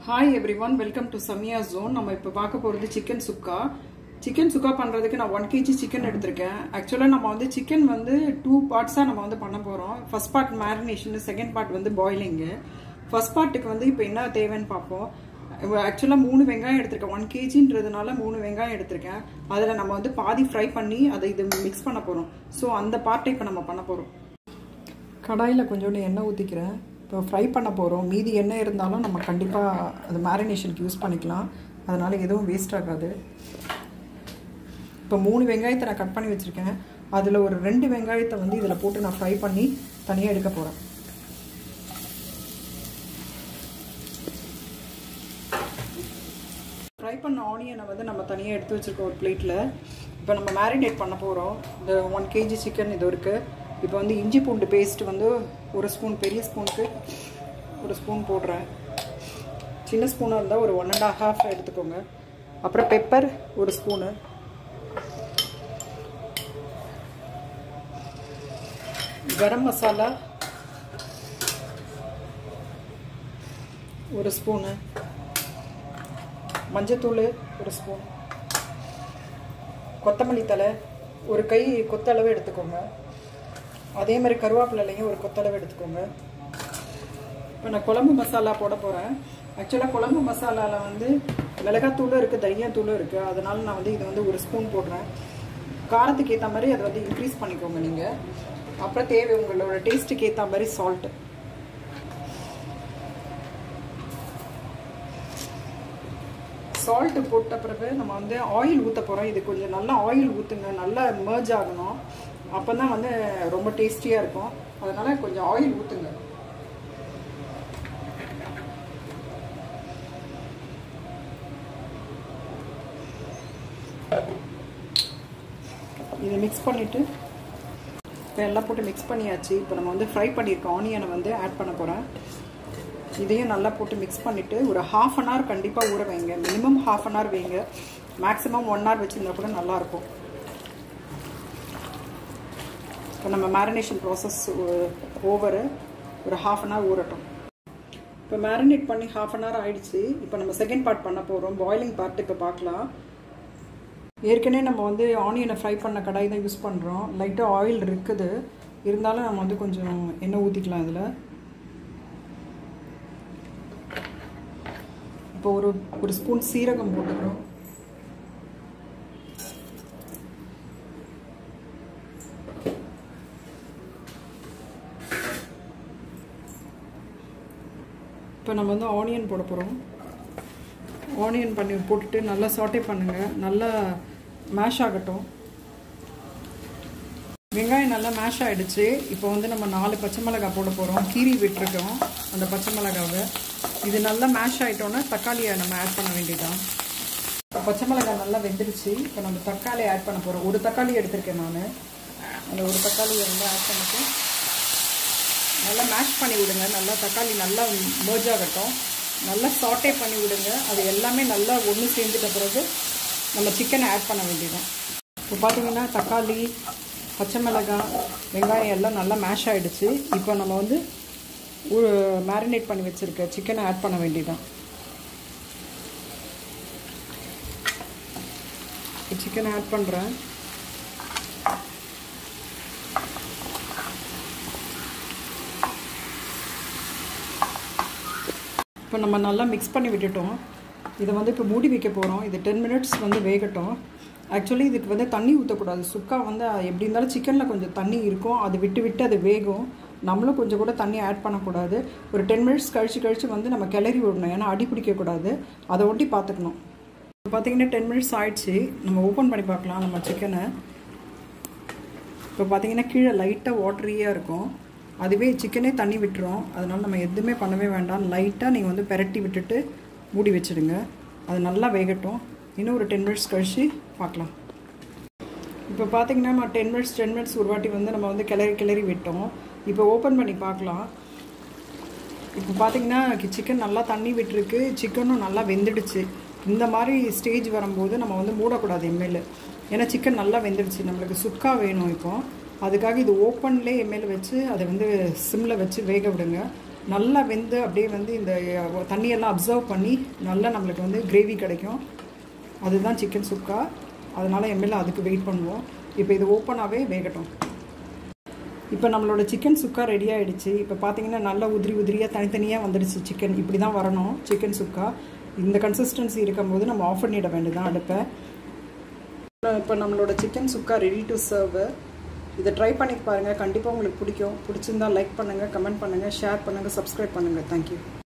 hi every one welcome to Samiya zone நம்ம இப்போ பார்க்க போகிறது சிக்கன் சுக்கா சிக்கன் சுக்கா பண்ணுறதுக்கு நான் ஒன் கேஜி சிக்கன் எடுத்திருக்கேன் ஆக்சுவலாக நம்ம வந்து சிக்கன் வந்து டூ பார்ட்ஸாக நம்ம வந்து பண்ண போகிறோம் first part marination second part வந்து பாயிலிங்கு ஃபர்ஸ்ட் பார்ட்டுக்கு வந்து இப்போ என்ன தேவைன்னு பார்ப்போம் ஆக்சுவலாக மூணு வெங்காயம் எடுத்திருக்கேன் ஒன் கேஜின்றதுனால மூணு வெங்காயம் எடுத்திருக்கேன் அதில் நம்ம வந்து பாதி ஃப்ரை பண்ணி அதை இது மிக்ஸ் பண்ண போகிறோம் ஸோ அந்த பார்ட்டை இப்போ நம்ம பண்ண போகிறோம் கடாயில் கொஞ்சோண்டு எண்ணெய் ஊற்றிக்கிறேன் இப்போ ஃப்ரை பண்ண போகிறோம் மீதி எண்ணெய் இருந்தாலும் நம்ம கண்டிப்பாக அது மேரினேஷனுக்கு யூஸ் பண்ணிக்கலாம் அதனால் எதுவும் வேஸ்ட் ஆகாது இப்போ மூணு வெங்காயத்தை நான் கட் பண்ணி வச்சுருக்கேன் அதில் ஒரு ரெண்டு வெங்காயத்தை வந்து இதில் போட்டு நான் ஃப்ரை பண்ணி தனியாக எடுக்க போகிறேன் ஃப்ரை பண்ண ஆனியனை வந்து நம்ம தனியாக எடுத்து வச்சுருக்கோம் ஒரு பிளேட்டில் இப்போ நம்ம மேரினேட் பண்ண போகிறோம் இந்த ஒன் கேஜி சிக்கன் இது இருக்குது இப்போ வந்து இஞ்சி பூண்டு பேஸ்ட் வந்து ஒரு ஸ்பூன் பெரிய ஸ்பூனுக்கு ஒரு ஸ்பூன் போடுறேன் சின்ன ஸ்பூனாக இருந்தால் ஒரு ஒன் அண்ட் ஹாஃப் எடுத்துக்கோங்க அப்புறம் பெப்பர் ஒரு ஸ்பூனு கரம் மசாலா ஒரு ஸ்பூனு மஞ்சத்தூள் ஒரு ஸ்பூன் கொத்தமல்லி தலை ஒரு கை கொத்தளவு எடுத்துக்கோங்க அதே மாதிரி கருவேப்பிலையும் ஒரு கொத்தளவு எடுத்துக்கோங்க இப்போ நான் குழம்பு மசாலா போட போகிறேன் ஆக்சுவலாக குழம்பு மசாலாவில் வந்து மிளகாத்தூளும் இருக்குது தனியாத்தூளும் இருக்குது அதனால நான் வந்து இது வந்து ஒரு ஸ்பூன் போடுறேன் காரத்துக்கு ஏற்ற மாதிரி அதை வந்து இன்க்ரீஸ் பண்ணிக்கோங்க நீங்கள் அப்புறம் தேவை உங்களோட டேஸ்ட்டுக்கு ஏற்ற மாதிரி சால்ட்டு சால்ட்டு போட்ட பிறகு நம்ம வந்து ஆயில் ஊற்ற போகிறோம் இது கொஞ்சம் நல்லா ஆயில் ஊற்றுங்க நல்லா மர்ஜ் ஆகணும் அப்போ தான் வந்து ரொம்ப டேஸ்டியாக இருக்கும் அதனால் கொஞ்சம் ஆயில் ஊற்றுங்க இதை மிக்ஸ் பண்ணிவிட்டு இப்போ எல்லாம் போட்டு மிக்ஸ் பண்ணியாச்சு இப்போ நம்ம வந்து ஃப்ரை பண்ணியிருக்கோம் ஆனியனை வந்து ஆட் பண்ண போகிறேன் இதையும் நல்லா போட்டு மிக்ஸ் பண்ணிவிட்டு ஒரு ஹாஃப் அன் ஹவர் கண்டிப்பாக ஊற வைங்க மினிமம் ஹாஃப் அன் ஹவர் வைங்க மேக்ஸிமம் ஒன் ஹவர் வச்சுருந்தா கூட நல்லாயிருக்கும் இப்போ நம்ம மேரினேஷன் ப்ராசஸ் ஓவரு ஒரு ஹாஃப் அன் ஹவர் ஊறட்டும் இப்போ மேரினேட் பண்ணி ஹாஃப் அன் ஹவர் ஆயிடுச்சு இப்போ நம்ம செகண்ட் பார்ட் பண்ண போகிறோம் பாயிலிங் பார்ட் இப்போ பார்க்கலாம் ஏற்கனவே நம்ம வந்து ஆனியனை ஃப்ரை பண்ண கடாய் தான் யூஸ் பண்ணுறோம் லைட்டாக ஆயில் இருக்குது இருந்தாலும் நம்ம வந்து கொஞ்சம் எண்ணெய் ஊற்றிக்கலாம் இதில் இப்போ ஒரு ஒரு ஸ்பூன் சீரகம் போட்டுக்கிறோம் இப்போ நம்ம வந்து ஆனியன் போட போகிறோம் ஆனியன் பண்ணி போட்டுட்டு நல்லா சாட்டே பண்ணுங்கள் நல்லா மேஷ் ஆகட்டும் வெங்காயம் நல்லா மேஷ் ஆகிடுச்சு இப்போ வந்து நம்ம நாலு பச்சை மிளகாய் போட போகிறோம் கீரி விட்டுருக்கோம் அந்த பச்சை மிளகாவை இது நல்லா மேஷ் ஆகிட்டோன்னா தக்காளியை நம்ம ஆட் பண்ண வேண்டியதான் இப்போ பச்சை மிளகாய் நல்லா வெந்துடுச்சு இப்போ நம்ம தக்காளி ஆட் பண்ண போகிறோம் ஒரு தக்காளி எடுத்திருக்கேன் நான் அந்த ஒரு தக்காளியை வந்து ஆட் பண்ணிட்டு நல்லா மேஷ் பண்ணி விடுங்க நல்லா தக்காளி நல்லா மர்ஜ் ஆகட்டும் நல்லா சாட்டே பண்ணி விடுங்க அது எல்லாமே நல்லா ஒன்று சேர்ந்துட்ட பிறகு நம்ம சிக்கனை ஆட் பண்ண வேண்டியதான் இப்போ பார்த்தீங்கன்னா தக்காளி பச்சை மிளகாய் வெங்காயம் எல்லாம் நல்லா மேஷ் ஆகிடுச்சு இப்போ நம்ம வந்து மேரினேட் பண்ணி வச்சுருக்க சிக்கனை ஆட் பண்ண வேண்டியதான் சிக்கனை ஆட் பண்ணுறேன் இப்போ நம்ம நல்லா மிக்ஸ் பண்ணி விட்டுட்டோம் இதை வந்து இப்போ மூடி வைக்க போகிறோம் இது டென் மினிட்ஸ் வந்து வேகட்டும் ஆக்சுவலி இதுக்கு வந்து தண்ணி ஊற்றக்கூடாது சுக்கா வந்து எப்படி இருந்தாலும் சிக்கனில் கொஞ்சம் தண்ணி இருக்கும் அது விட்டு விட்டு அது வேகும் நம்மளும் கொஞ்சம் கூட தண்ணி ஆட் பண்ணக்கூடாது ஒரு டென் மினிட்ஸ் கழிச்சு கழிச்சு வந்து நம்ம கிளறி விடணும் ஏன்னா அடி பிடிக்கக்கூடாது அதை ஒட்டி பார்த்துக்கணும் இப்போ பார்த்தீங்கன்னா டென் மினிட்ஸ் ஆயிடுச்சு நம்ம ஓப்பன் பண்ணி பார்க்கலாம் நம்ம சிக்கனை இப்போ பார்த்தீங்கன்னா கீழே லைட்டாக வாட்டரியாக இருக்கும் அதுவே சிக்கனே தண்ணி விட்டுரும் அதனால் நம்ம எதுவுமே பண்ணவே வேண்டாம் லைட்டாக நீங்கள் வந்து பெரட்டி விட்டுட்டு மூடி வச்சுடுங்க அது நல்லா வேகட்டும் இன்னும் ஒரு டென் மினிட்ஸ் கழித்து பார்க்கலாம் இப்போ பார்த்தீங்கன்னா நம்ம டென் மினிட்ஸ் டென் மினிட்ஸ் ஒரு வாட்டி வந்து நம்ம வந்து கிளறி கிளறி விட்டோம் இப்போ ஓப்பன் பண்ணி பார்க்கலாம் இப்போ பார்த்தீங்கன்னா சிக்கன் நல்லா தண்ணி விட்டுருக்கு சிக்கனும் நல்லா வெந்துடுச்சு இந்த மாதிரி ஸ்டேஜ் வரும்போது நம்ம வந்து மூடக்கூடாது எம்எல் ஏன்னா சிக்கன் நல்லா வெந்துடுச்சு நம்மளுக்கு சுக்கா வேணும் இப்போ அதுக்காக இது ஓப்பன்லேயே எம்எல் வச்சு அதை வந்து சிம்மில் வச்சு வேக விடுங்க நல்லா வெந்து அப்படியே வந்து இந்த தண்ணியெல்லாம் அப்சர்வ் பண்ணி நல்லா நம்மளுக்கு வந்து கிரேவி கிடைக்கும் அதுதான் சிக்கன் சுக்கா அதனால் எம்எல்ஏ அதுக்கு வெயிட் பண்ணுவோம் இப்போ இது ஓப்பனாகவே வேகட்டும் இப்போ நம்மளோட சிக்கன் சுக்கா ரெடி ஆகிடுச்சு இப்போ பார்த்தீங்கன்னா நல்லா உதிரி உதிரியாக தனித்தனியாக வந்துடுச்சு சிக்கன் இப்படி தான் வரணும் சிக்கன் சுக்கா இந்த கன்சிஸ்டன்சி இருக்கும்போது நம்ம ஆஃப் பண்ணிட வேண்டியதான் அடுப்பை இப்போ நம்மளோட chicken sukka ready to serve இதை ட்ரை பண்ணி பாருங்கள் கண்டிப்பாக உங்களுக்கு பிடிக்கும் பிடிச்சிருந்தா லைக் பண்ணுங்கள் கமெண்ட் பண்ணுங்கள் ஷேர் பண்ணுங்கள் சப்ஸ்கிரைப் பண்ணுங்கள் தேங்க்யூ